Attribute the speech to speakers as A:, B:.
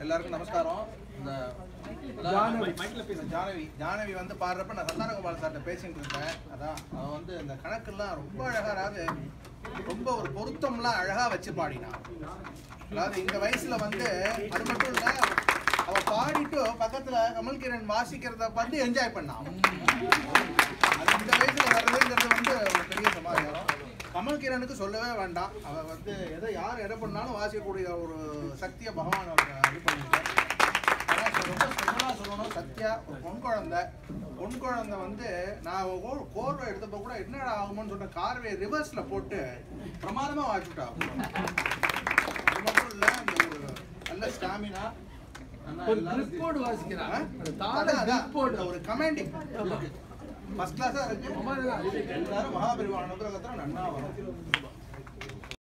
A: எல்லாருக்கும் நமஸ்காரம் இந்த
B: ஜானவி.
A: இந்த ஜானவி ஜானவி வந்து பாடுறப்ப நான் சந்தானகோபால் சார்கிட்ட பேசிட்டு இருந்தேன் அதான் அவன் வந்து இந்த கணக்கெல்லாம் ரொம்ப அழகா அதாவது ரொம்ப ஒரு பொருத்தம்லாம் அழகா வச்சு பாடினான் அதாவது இந்த வயசுல வந்து அது மட்டும் இல்ல அவ பாடிட்டு பக்கத்துல கமல்கிரண் வாசிக்கிறத பார்த்து என்ஜாய் பண்ணான் அது இந்த வயசுல வர்றதுங்கிறது வந்து ஒரு பெரிய சமாச்சாரம் கமல்கிரனுக்கு சொல்லவே வேண்டாம் அவ வந்து எதை யார் எதை பண்ணாலும் வாசிக்கக்கூடிய ஒரு சக்தியை பகவான் அவருக்கு இது பண்ணியிருக்கார் ஆனா இப்ப ரொம்ப ஸ்பெஷலாக சொல்லணும் சத்யா ஒரு பொன் குழந்தை பொன் குழந்தை வந்து நான் ஒரு கோர்வை எடுத்தப்ப கூட என்னடா ஆகுமோன்னு சொன்ன கார்வே ரிவர்ஸ்ல போட்டு பிரமாதமா வாசிட்டா அது மட்டும் இல்ல அந்த ஒரு நல்ல ஸ்டாமினா
B: ஒரு clipboard வாசிக்கிறான். அந்த தாள clipboard.
A: ஒரு கமாண்டிங் ஃபர்ஸ்ட் கிளாஸா இருக்கு எல்லாரும் மகாபரிவான அனுகிரகத்துல நன்னா வரும்